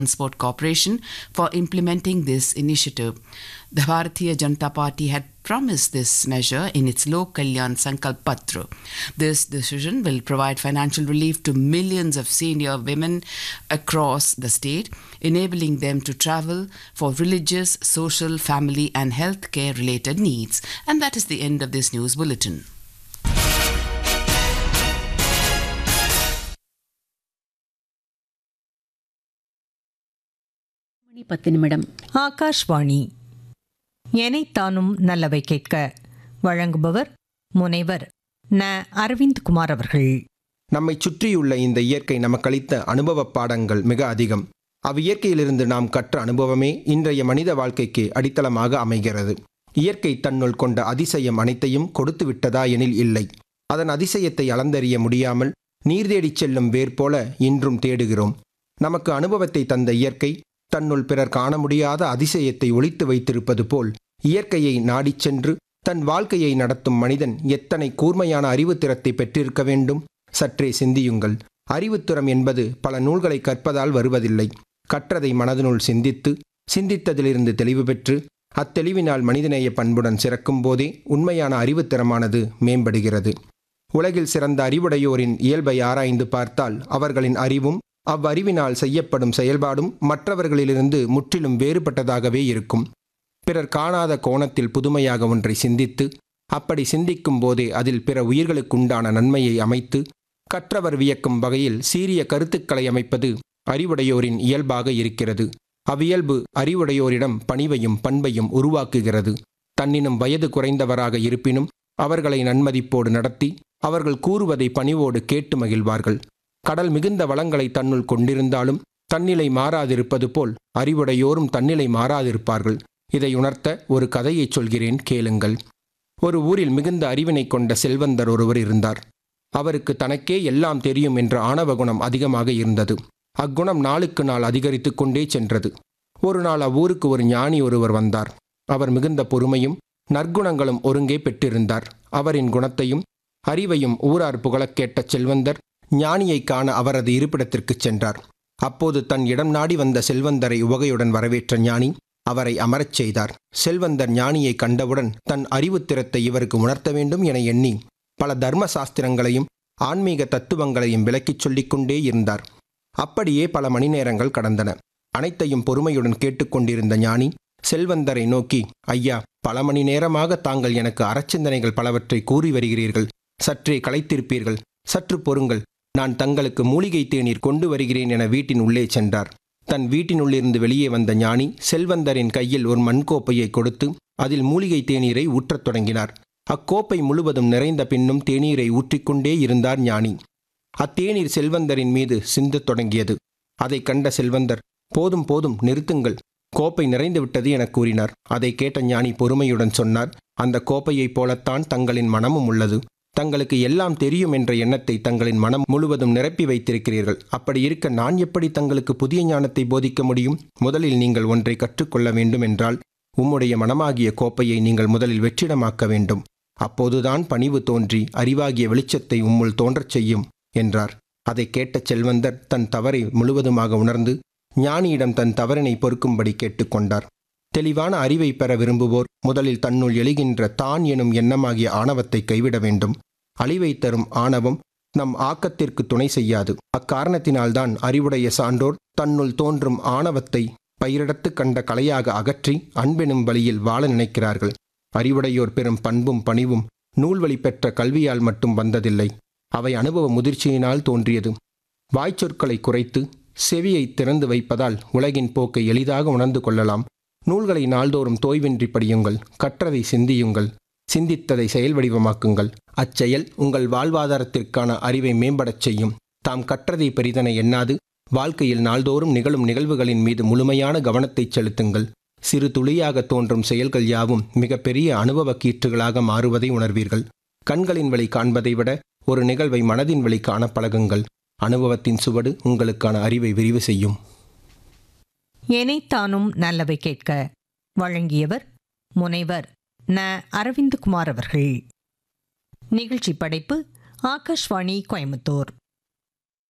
Transport Corporation for implementing this initiative. The Bharatiya Janata Party had promised this measure in its Lok Kalyan Sankalp Patra. This decision will provide financial relief to millions of senior women across the state, enabling them to travel for religious, social, family, and health care related needs. And that is the end of this news bulletin. மணி பத்து நிமிடம் ஆகாஷ்வாணி எனைத்தானும் நல்லவை கேட்க வழங்குபவர் முனைவர் ந அரவிந்த் குமார் அவர்கள் நம்மை சுற்றியுள்ள இந்த இயற்கை நமக்களித்த அனுபவ பாடங்கள் மிக அதிகம் அவ்வியற்கையிலிருந்து நாம் கற்ற அனுபவமே இன்றைய மனித வாழ்க்கைக்கு அடித்தளமாக அமைகிறது இயற்கை தன்னுள் கொண்ட அதிசயம் அனைத்தையும் கொடுத்து விட்டதா எனில் இல்லை அதன் அதிசயத்தை அளந்தறிய முடியாமல் நீர் தேடிச் செல்லும் வேர் போல இன்றும் தேடுகிறோம் நமக்கு அனுபவத்தை தந்த இயற்கை தன்னுள் பிறர் காண முடியாத அதிசயத்தை ஒளித்து வைத்திருப்பது போல் இயற்கையை நாடிச் சென்று தன் வாழ்க்கையை நடத்தும் மனிதன் எத்தனை கூர்மையான அறிவுத்திறத்தை பெற்றிருக்க வேண்டும் சற்றே சிந்தியுங்கள் அறிவுத்திறம் என்பது பல நூல்களை கற்பதால் வருவதில்லை கற்றதை மனதினுள் சிந்தித்து சிந்தித்ததிலிருந்து தெளிவு பெற்று அத்தெளிவினால் மனிதநேய பண்புடன் சிறக்கும் போதே உண்மையான அறிவுத்திறமானது மேம்படுகிறது உலகில் சிறந்த அறிவுடையோரின் இயல்பை ஆராய்ந்து பார்த்தால் அவர்களின் அறிவும் அவ்வறிவினால் செய்யப்படும் செயல்பாடும் மற்றவர்களிலிருந்து முற்றிலும் வேறுபட்டதாகவே இருக்கும் பிறர் காணாத கோணத்தில் புதுமையாக ஒன்றை சிந்தித்து அப்படி சிந்திக்கும் போதே அதில் பிற உயிர்களுக்குண்டான நன்மையை அமைத்து கற்றவர் வியக்கும் வகையில் சீரிய கருத்துக்களை அமைப்பது அறிவுடையோரின் இயல்பாக இருக்கிறது அவ்வியல்பு அறிவுடையோரிடம் பணிவையும் பண்பையும் உருவாக்குகிறது தன்னினும் வயது குறைந்தவராக இருப்பினும் அவர்களை நன்மதிப்போடு நடத்தி அவர்கள் கூறுவதை பணிவோடு கேட்டு மகிழ்வார்கள் கடல் மிகுந்த வளங்களை தன்னுள் கொண்டிருந்தாலும் தன்னிலை மாறாதிருப்பது போல் அறிவுடையோரும் தன்னிலை மாறாதிருப்பார்கள் இதை உணர்த்த ஒரு கதையைச் சொல்கிறேன் கேளுங்கள் ஒரு ஊரில் மிகுந்த அறிவினை கொண்ட செல்வந்தர் ஒருவர் இருந்தார் அவருக்கு தனக்கே எல்லாம் தெரியும் என்ற ஆணவ குணம் அதிகமாக இருந்தது அக்குணம் நாளுக்கு நாள் அதிகரித்து கொண்டே சென்றது ஒரு நாள் அவ்வூருக்கு ஒரு ஞானி ஒருவர் வந்தார் அவர் மிகுந்த பொறுமையும் நற்குணங்களும் ஒருங்கே பெற்றிருந்தார் அவரின் குணத்தையும் அறிவையும் ஊரார் புகழக் கேட்ட செல்வந்தர் ஞானியை காண அவரது இருப்பிடத்திற்குச் சென்றார் அப்போது தன் இடம் நாடி வந்த செல்வந்தரை உவகையுடன் வரவேற்ற ஞானி அவரை அமரச் செய்தார் செல்வந்தர் ஞானியை கண்டவுடன் தன் அறிவுத்திறத்தை இவருக்கு உணர்த்த வேண்டும் என எண்ணி பல தர்ம சாஸ்திரங்களையும் ஆன்மீக தத்துவங்களையும் விளக்கிச் சொல்லிக் கொண்டே இருந்தார் அப்படியே பல மணி நேரங்கள் கடந்தன அனைத்தையும் பொறுமையுடன் கேட்டுக்கொண்டிருந்த ஞானி செல்வந்தரை நோக்கி ஐயா பல மணி நேரமாக தாங்கள் எனக்கு அறச்சிந்தனைகள் பலவற்றை கூறி வருகிறீர்கள் சற்றே களைத்திருப்பீர்கள் சற்று பொறுங்கள் நான் தங்களுக்கு மூலிகை தேநீர் கொண்டு வருகிறேன் என வீட்டின் உள்ளே சென்றார் தன் வீட்டினுள்ளிருந்து வெளியே வந்த ஞானி செல்வந்தரின் கையில் ஒரு மண்கோப்பையை கொடுத்து அதில் மூலிகை தேநீரை ஊற்றத் தொடங்கினார் அக்கோப்பை முழுவதும் நிறைந்த பின்னும் தேநீரை ஊற்றிக்கொண்டே இருந்தார் ஞானி அத்தேநீர் செல்வந்தரின் மீது சிந்தத் தொடங்கியது அதை கண்ட செல்வந்தர் போதும் போதும் நிறுத்துங்கள் கோப்பை நிறைந்து விட்டது என கூறினார் அதை கேட்ட ஞானி பொறுமையுடன் சொன்னார் அந்த கோப்பையைப் போலத்தான் தங்களின் மனமும் உள்ளது தங்களுக்கு எல்லாம் தெரியும் என்ற எண்ணத்தை தங்களின் மனம் முழுவதும் நிரப்பி வைத்திருக்கிறீர்கள் அப்படி இருக்க நான் எப்படி தங்களுக்கு புதிய ஞானத்தை போதிக்க முடியும் முதலில் நீங்கள் ஒன்றை கற்றுக்கொள்ள வேண்டும் என்றால் உம்முடைய மனமாகிய கோப்பையை நீங்கள் முதலில் வெற்றிடமாக்க வேண்டும் அப்போதுதான் பணிவு தோன்றி அறிவாகிய வெளிச்சத்தை உம்முள் தோன்றச் செய்யும் என்றார் அதை கேட்ட செல்வந்தர் தன் தவறை முழுவதுமாக உணர்ந்து ஞானியிடம் தன் தவறினை பொறுக்கும்படி கேட்டுக்கொண்டார் தெளிவான அறிவை பெற விரும்புவோர் முதலில் தன்னுள் எழுகின்ற தான் எனும் எண்ணமாகிய ஆணவத்தை கைவிட வேண்டும் அழிவை தரும் ஆணவம் நம் ஆக்கத்திற்கு துணை செய்யாது அக்காரணத்தினால்தான் அறிவுடைய சான்றோர் தன்னுள் தோன்றும் ஆணவத்தை பயிரிடத்து கண்ட கலையாக அகற்றி அன்பெனும் வழியில் வாழ நினைக்கிறார்கள் அறிவுடையோர் பெறும் பண்பும் பணிவும் நூல்வழி பெற்ற கல்வியால் மட்டும் வந்ததில்லை அவை அனுபவ முதிர்ச்சியினால் தோன்றியது வாய்ச்சொற்களை குறைத்து செவியை திறந்து வைப்பதால் உலகின் போக்கை எளிதாக உணர்ந்து கொள்ளலாம் நூல்களை நாள்தோறும் தோய்வின்றி படியுங்கள் கற்றதை சிந்தியுங்கள் சிந்தித்ததை செயல் வடிவமாக்குங்கள் அச்செயல் உங்கள் வாழ்வாதாரத்திற்கான அறிவை மேம்படச் செய்யும் தாம் கற்றதை பெரிதென எண்ணாது வாழ்க்கையில் நாள்தோறும் நிகழும் நிகழ்வுகளின் மீது முழுமையான கவனத்தை செலுத்துங்கள் சிறு துளியாக தோன்றும் செயல்கள் யாவும் மிகப்பெரிய அனுபவ கீற்றுகளாக மாறுவதை உணர்வீர்கள் கண்களின் வழி காண்பதை விட ஒரு நிகழ்வை மனதின் வழி காண பழகுங்கள் அனுபவத்தின் சுவடு உங்களுக்கான அறிவை விரிவு செய்யும் எனைத்தானும் நல்லவை கேட்க வழங்கியவர் முனைவர் ந அரவிந்த் குமார் அவர்கள் நிகழ்ச்சி படைப்பு ஆகாஷ்வாணி கோயம்புத்தூர்